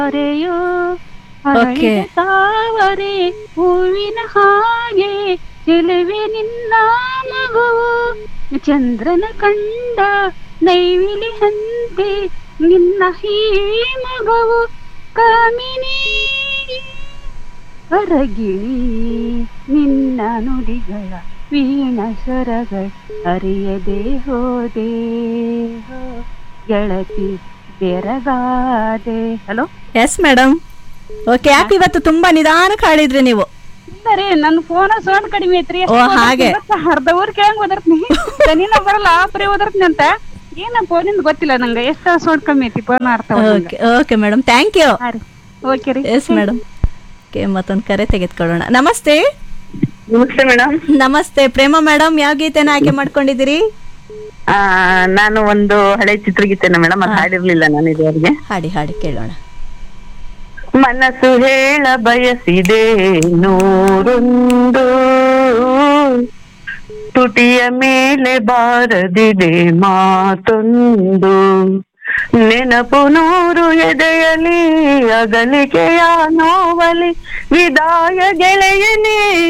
ಅರೆಯೋ Okay. ಅರಳಿದ ತಾವರೆ ಹೂವಿನ ಹಾಗೆ ಚೆಲುವೆ ನಿನ್ನ ಮಗುವು ಚಂದ್ರನ ಕಂಡ ನೈವಿಲಿ ಹಂತೆ ನಿನ್ನ ಈ ಮಗುವು ಕಾಮಿನಿ ಅರಗಿಳಿ ನಿನ್ನ ನುಡಿಗಳ ವೀಣ ಸ್ವರಗಳ ಅರಿಯದೆ ಹೋದೆ ಹೋ, ಗೆಳತಿ ಬೆರಗಾದೆ ಹಲೋ ಎಸ್ ಮೇಡಮ್ ಓಕೆ ಯಾಕೆ ಇವತ್ತು ತುಂಬಾ ನಿಧಾನಕ್ಕೆ ಹಾಡಿದ್ರಿ ನೀವು ಸರಿ ನನ್ನ ಫೋನ್ ಸೌಂಡ್ ಕಡಿಮೆ ಐತ್ರಿ ಓ, ಹಾಗೆ. ಅರ್ಧ ಊರ್ ಕೇಳಂಗ್ ಓದರ್ತೀನಿ ದನಿನ ಬರಲ್ಲ ಆಪ್ರಿ ಓದರ್ತೀನಿ ಅಂತ ಏನ ಫೋನಿಂದ ಗೊತ್ತಿಲ್ಲ ನಂಗೆ ಎಷ್ಟ ಸೌಂಡ್ ಕಮ್ಮಿ ಐತಿ ಫೋನ್ ಅರ್ಥ okay okay madam thank you ಹಾ ರೀ ಓಕೆ ರೀ ಎಸ್ ಮೇಡಮ್ ಓಕೆ ಮತ್ತೊಂದು ಕರೆ ತೆಗೆದುಕೊಳ್ಳೋಣ ನಮಸ್ತೆ ನಮಸ್ತೆ ಮೇಡಮ್ ನಮಸ್ತೆ ಪ್ರೇಮ ಮೇಡಮ್ ಯಾವ ಗೀತೆನ ಆಯ್ಕೆ ಮಾಡ್ಕೊಂಡಿದ್ದೀರಿ ಆ ನಾನು ಒಂದು ಹಳೆ ಚಿತ್ರಗೀತೆನ ಮೇಡಮ್ ಅದು ಹಾಡಿರ್ಲಿಲ್ಲ ನಾನು ಇದುವರೆಗೆ ಹಾಡಿ ಹಾಡಿ ಕೇಳೋಣ ಮನಸ್ಸು ಹೇಳ ಬಯಸಿದೆ ನೂರೊಂದು ತುಟಿಯ ಮೇಲೆ ಬಾರದಿದೆ ಮಾತೊಂದು ನೆನಪು ನೂರು ಎದೆಯಲಿ ಅಗಲಿಕೆಯ ನೋವಲಿ ವಿದಾಯ ಗೆಳೆಯನೇ